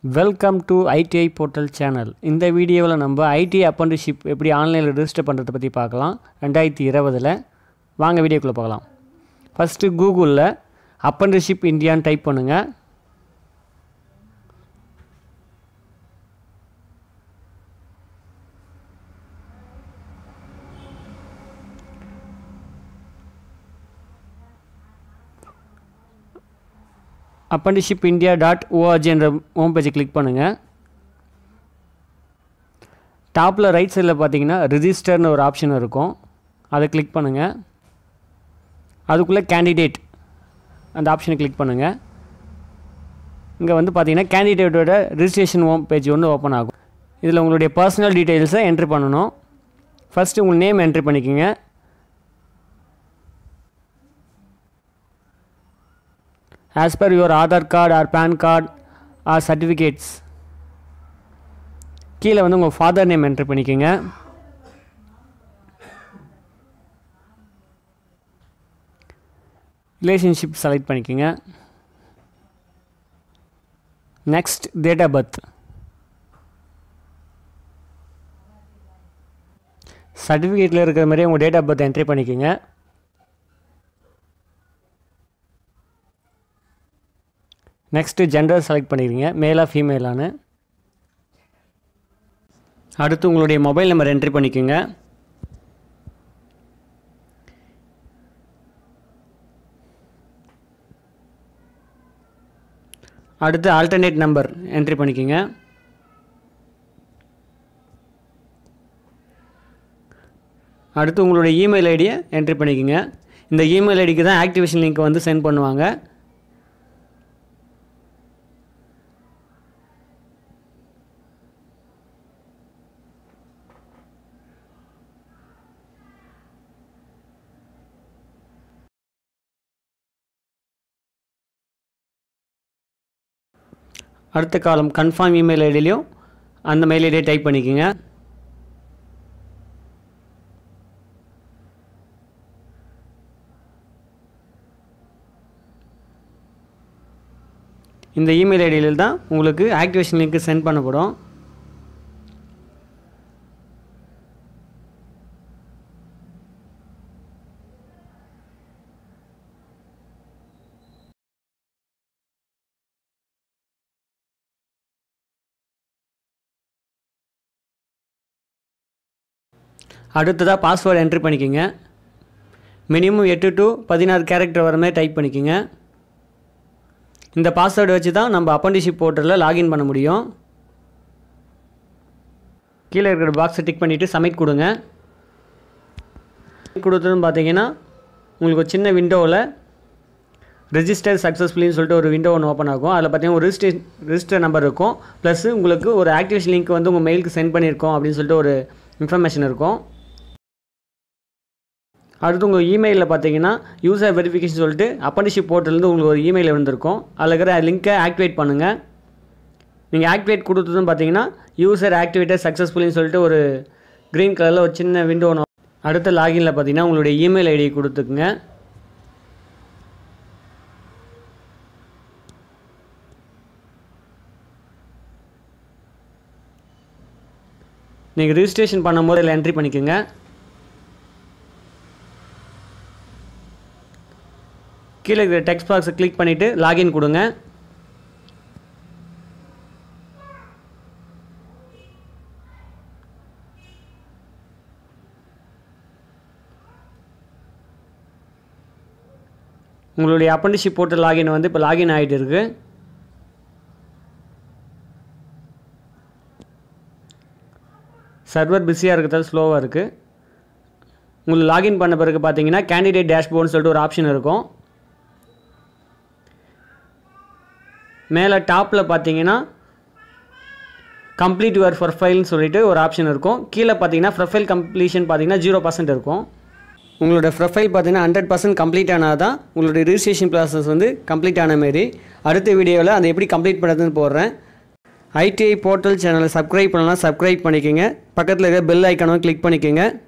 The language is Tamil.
welcome to ITI portal channel இந்த வீடியோவில் நம்ம ஐடி அப்ரண்டிஷிப் எப்படி ஆன்லைனில் ரெஜிஸ்டர் பண்ணுறதை பற்றி பார்க்கலாம் ரெண்டாயிரத்தி இருபதில் வாங்க வீடியோக்குள்ளே பார்க்கலாம் ஃபஸ்ட்டு கூகுளில் அப்ரண்டிஷிப் இந்தியான்னு டைப் பண்ணுங்கள் அப்ரண்டிஷிப் இந்தியா டாட் ஓஆர்ஜி என்ற ஹோம் பேஜை கிளிக் பண்ணுங்கள் டாப்பில் ரைட் சைடில் பார்த்தீங்கன்னா ரிஜிஸ்டர்னு ஒரு ஆப்ஷன் இருக்கும் அதை கிளிக் பண்ணுங்கள் அதுக்குள்ளே கேண்டிடேட் அந்த ஆப்ஷனை கிளிக் பண்ணுங்கள் இங்கே வந்து பார்த்தீங்கன்னா கேண்டிடேட்டோட ரிஜிஸ்ட்ரேஷன் ஹோம் பேஜ் ஒன்று ஓப்பன் ஆகும் இதில் உங்களுடைய பர்சனல் டீட்டெயில்ஸை என்ட்ரி பண்ணணும் ஃபஸ்ட்டு உங்கள் நேம் என்ட்ரி பண்ணிக்கோங்க as per your Aadhaar card or PAN card or certificates கீழே வந்து உங்கள் ஃபாதர் நேம் என்ட்ரி பண்ணிக்கோங்க ரிலேஷன்ஷிப் செலக்ட் பண்ணிக்கோங்க நெக்ஸ்ட் டேட் ஆஃப் பர்த் சர்டிஃபிகேட்டில் இருக்கிற மாதிரி உங்கள் டேட் ஆஃப் பர்த் என்ட்ரி பண்ணிக்கோங்க நெக்ஸ்ட்டு ஜெண்டர் செலக்ட் பண்ணிக்கிறீங்க மேலா ஃபீமேலான்னு அடுத்து உங்களுடைய மொபைல் நம்பர் என்ட்ரி பண்ணிக்கோங்க அடுத்து ஆல்டர்னேட் நம்பர் என்ட்ரி பண்ணிக்கோங்க அடுத்து உங்களுடைய இமெயில் ஐடியை என்ட்ரி பண்ணிக்கோங்க இந்த இமெயில் ஐடிக்கு தான் ஆக்டிவேஷன் லிங்க் வந்து சென்ட் பண்ணுவாங்க அடுத்த காலம் கன்ஃபார்ம் இமெயில் ஐடியிலையும் அந்த மெயில் ஐடியை டைப் பண்ணிக்கோங்க இந்த இமெயில் ஐடியில் தான் உங்களுக்கு ஆக்டிவேஷன் லிங்க் சென்ட் பண்ணப்படும் அடுத்ததாக பாஸ்வேர்டு என்ட்ரி பண்ணிக்கோங்க மினிமம் எட்டு டு பதினாறு கேரக்டர் வர மாதிரி டைப் பண்ணிக்கோங்க இந்த பாஸ்வேர்டு வச்சு தான் நம்ம அப்ரண்டிஷிப் போர்ட்டலில் லாகின் பண்ண முடியும் கீழே இருக்கிற பாக்ஸை டிக் பண்ணிவிட்டு சப்மிட் கொடுங்க கொடுத்ததுன்னு பார்த்தீங்கன்னா உங்களுக்கு ஒரு சின்ன விண்டோவில் ரெஜிஸ்டர் சக்ஸஸ்ஃபுல்லின்னு சொல்லிட்டு ஒரு விண்டோ ஒன்று ஓப்பன் ஆகும் அதில் பார்த்தீங்கன்னா ஒரு ரிஜிஸ்டே ரிஜிஸ்டர் நம்பர் இருக்கும் ப்ளஸ் உங்களுக்கு ஒரு ஆக்டிவேஷன் லிங்க் வந்து உங்கள் மெயிலுக்கு சென்ட் பண்ணியிருக்கோம் அப்படின்னு சொல்லிட்டு ஒரு இன்ஃபர்மேஷன் இருக்கும் அடுத்து உங்கள் இமெயிலில் பார்த்தீங்கன்னா யூசர் வெரிஃபிகேஷன் சொல்லிட்டு அப்ரண்டிஷிப் போர்ட்டலேருந்து உங்களுக்கு ஒரு இமெயில் வந்திருக்கும் அதில் இருக்கிற லிங்க்கை ஆக்டிவேட் பண்ணுங்கள் நீங்கள் ஆக்டிவேட் கொடுத்ததும் பார்த்தீங்கன்னா யூசர் ஆக்டிவேட்டட் சக்ஸஸ்ஃபுல்லின்னு சொல்லிட்டு ஒரு க்ரீன் கலரில் ஒரு சின்ன விண்டோ ஒன்று அடுத்த லாகினில் பார்த்தீங்கன்னா உங்களுடைய இமெயில் ஐடி கொடுத்துக்குங்க நீங்கள் ரிஜிஸ்ட்ரேஷன் பண்ணும்போது இதில் என்ட்ரி பண்ணிக்கோங்க கீழே இருக்கிற டெக்ஸ்ட் பாக்ஸை கிளிக் பண்ணிவிட்டு லாகின் கொடுங்க உங்களுடைய அப்ரண்டிஷிப் போட்டு லாகின் வந்து இப்போ லாகின் ஆகிட்டு இருக்குது சர்வர் பிஸியாக இருக்கிறதால ஸ்லோவாக இருக்குது உங்களுக்கு லாகின் பண்ண பிறகு பார்த்தீங்கன்னா கேண்டிடேட் டேஷ்போர்ட்னு சொல்லிட்டு ஒரு ஆப்ஷன் இருக்கும் மேலே டாப்பில் பார்த்தீங்கன்னா கம்ப்ளீட் யுவர் ப்ரொஃபைல்னு சொல்லிட்டு ஒரு ஆப்ஷன் இருக்கும் கீழே பார்த்தீங்கன்னா ப்ரொஃபைல் கம்ப்ளீஷன் பார்த்தீங்கன்னா ஜீரோ பர்சன்ட் இருக்கும் உங்களோட ப்ரொஃபைல் பார்த்தீங்கன்னா ஹண்ட்ரட் பர்சன்ட் கம்ப்ளீட் ஆனால் தான் உங்களுடைய ரிஜிஸ்ட்ரேஷன் ப்ராசஸ் வந்து கம்ப்ளீட் ஆன மாரி அடுத்த வீடியோவில் அதை எப்படி கம்ப்ளீட் பண்ணுறதுன்னு போடுறேன் ஐடிஐ போர்ட்டல் சேனலை சப்ஸ்கிரைப் பண்ணலாம் சப்ஸ்கிரைப் பண்ணிக்கோங்க பக்கத்தில் இருக்க பெல் ஐக்கானும் கிளிக் பண்ணிக்கோங்க